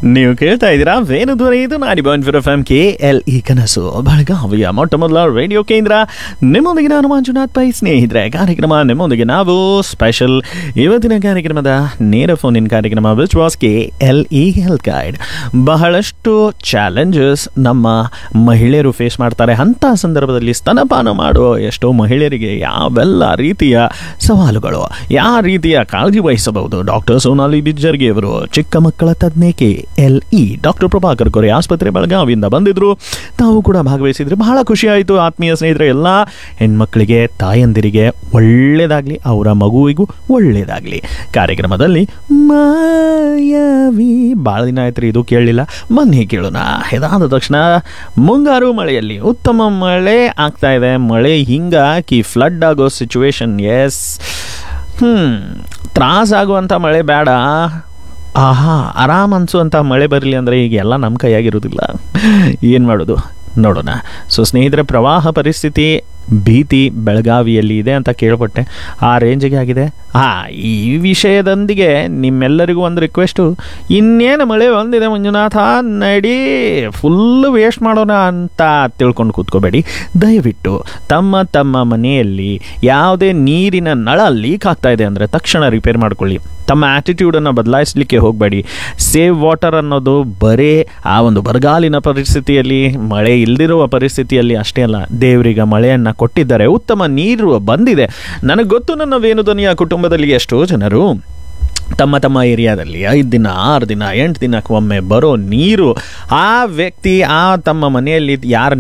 ನೀವು ಕೇಳ್ತಾ ಇದ್ದೀರಾ ವೇಣುಧ್ವನಿ ಇದು ನಾಡಿ ಬಾನ್ ಫಿರ್ F M K L E ಕನಸು ಬೆಳಗಾವಿಯ ಮೊಟ್ಟ ಮೊದಲ ರೇಡಿಯೋ ಕೇಂದ್ರ ನಿಮ್ಮೊಂದಿಗೆ ನಾನು ಮಂಜುನಾಥ್ ಪೈ ಸ್ನೇಹಿತರೆ ಕಾರ್ಯಕ್ರಮ ನಿಮ್ಮೊಂದಿಗೆ ನಾವು ಸ್ಪೆಷಲ್ ಇವತ್ತಿನ ಕಾರ್ಯಕ್ರಮದ ನೇರ ಫೋನಿನ ಕಾರ್ಯಕ್ರಮ which was K L E health guide ಬಹಳಷ್ಟು ಚಾಲೆಂಜಸ್ ನಮ್ಮ ಮಹಿಳೆಯರು ಫೇಸ್ ಮಾಡ್ತಾರೆ ಅಂಥ ಸಂದರ್ಭದಲ್ಲಿ ಸ್ತನಪಾನ ಮಾಡುವ ಎಷ್ಟೋ ಮಹಿಳೆಯರಿಗೆ ಯಾವೆಲ್ಲ ರೀತಿಯ ಸವಾಲುಗಳು ಯಾವ ರೀತಿಯ ಕಾಳಜಿ ವಹಿಸಬಹುದು ಡಾಕ್ಟರ್ ಸೋನಾಲಿ ಬಿಜ್ಜರ್ಗಿ ಅವರು ಚಿಕ್ಕ ಮಕ್ಕಳ ತಜ್ಞೆ L E doctor Prabhakar Kore ಆಸ್ಪತ್ರೆ ಬೆಳಗಾವಿಯಿಂದ ಬಂದಿದ್ರು ತಾವು ಕೂಡ ಭಾಗವಹಿಸಿದ್ರೆ ಬಹಳ ಖುಷಿ ಆಯಿತು ಆತ್ಮೀಯ ಸ್ನೇಹಿತರೆ ಎಲ್ಲ ಹೆಣ್ಮಕ್ಳಿಗೆ ತಾಯಂದಿರಿಗೆ ಒಳ್ಳೆಯದಾಗಲಿ ಅವರ ಮಗುವಿಗೂ ಒಳ್ಳೆಯದಾಗಲಿ ಕಾರ್ಯಕ್ರಮದಲ್ಲಿ ಮಾಯಾವಿ ಭಾಳ ದಿನ ಆಯ್ತು ಇದು ಕೇಳಲಿಲ್ಲ ಬನ್ನಿ ಕೇಳೋಣ ಇದಾದ ತಕ್ಷಣ ಮುಂಗಾರು ಮಳೆಯಲ್ಲಿ ಉತ್ತಮ ಮಳೆ ಆಗ್ತಾ ಇದೆ ಮಳೆ ಹಿಂಗಾಕಿ ಫ್ಲಡ್ ಆಗೋ ಸಿಚುವೇಶನ್ ಎಸ್ ಹ್ಞೂ ತ್ರಾಸಾಗುವಂಥ ಮಳೆ ಬೇಡ ಆಹಾ ಆರಾಮ್ ಅನ್ಸುವಂಥ ಮಳೆ ಬರಲಿ ಅಂದರೆ ಈಗ ಎಲ್ಲ ನಮ್ಮ ಕೈಯಾಗಿರೋದಿಲ್ಲ ಏನು ಮಾಡೋದು ನೋಡೋಣ ಸೊ ಸ್ನೇಹಿತರೆ ಪ್ರವಾಹ ಪರಿಸ್ಥಿತಿ ಭೀತಿ ಬೆಳಗಾವಿಯಲ್ಲಿ ಇದೆ ಅಂತ ಕೇಳ್ಪಟ್ಟೆ ಆ ರೇಂಜಿಗೆ ಆಗಿದೆ ಹಾಂ ಈ ವಿಷಯದೊಂದಿಗೆ ನಿಮ್ಮೆಲ್ಲರಿಗೂ ಒಂದು ರಿಕ್ವೆಸ್ಟು ಇನ್ನೇನು ಮಳೆ ಬಂದಿದೆ ಮಂಜುನಾಥ ನಡಿ ಫುಲ್ಲು ವೇಸ್ಟ್ ಮಾಡೋಣ ಅಂತ ತಿಳ್ಕೊಂಡು ಕೂತ್ಕೋಬೇಡಿ ದಯವಿಟ್ಟು ತಮ್ಮ ತಮ್ಮ ಮನೆಯಲ್ಲಿ ಯಾವುದೇ ನೀರಿನ ನಳ ಲೀಕ್ ಆಗ್ತಾ ಇದೆ ಅಂದರೆ ತಕ್ಷಣ ರಿಪೇರ್ ಮಾಡ್ಕೊಳ್ಳಿ ತಮ್ಮ ಆ್ಯಟಿಟ್ಯೂಡನ್ನು ಬದಲಾಯಿಸಲಿಕ್ಕೆ ಹೋಗಬೇಡಿ ಸೇವ್ ವಾಟರ್ ಅನ್ನೋದು ಬರೇ ಆ ಒಂದು ಬರಗಾಲಿನ ಪರಿಸ್ಥಿತಿಯಲ್ಲಿ ಮಳೆ ಇಲ್ದಿರುವ ಪರಿಸ್ಥಿತಿಯಲ್ಲಿ ಅಷ್ಟೇ ಅಲ್ಲ ದೇವರಿಗೆ ಮಳೆಯನ್ನು ಕೊಟ್ಟಿದ್ದಾರೆ ಉತ್ತಮ ನೀರು ಬಂದಿದೆ ನನಗೆ ಗೊತ್ತು ನನ್ನ ವೇಣುಧ್ವನಿಯ ಕುಟುಂಬದಲ್ಲಿ ಎಷ್ಟೋ ಜನರು ತಮ್ಮ ತಮ್ಮ ಏರಿಯಾದಲ್ಲಿ ಐದು ದಿನ ಆರು ದಿನ ಎಂಟು ದಿನಕ್ಕೆ ಒಮ್ಮೆ ಬರೋ ನೀರು ಆ ವ್ಯಕ್ತಿ ಆ ತಮ್ಮ ಮನೆಯಲ್ಲಿ ಯಾರು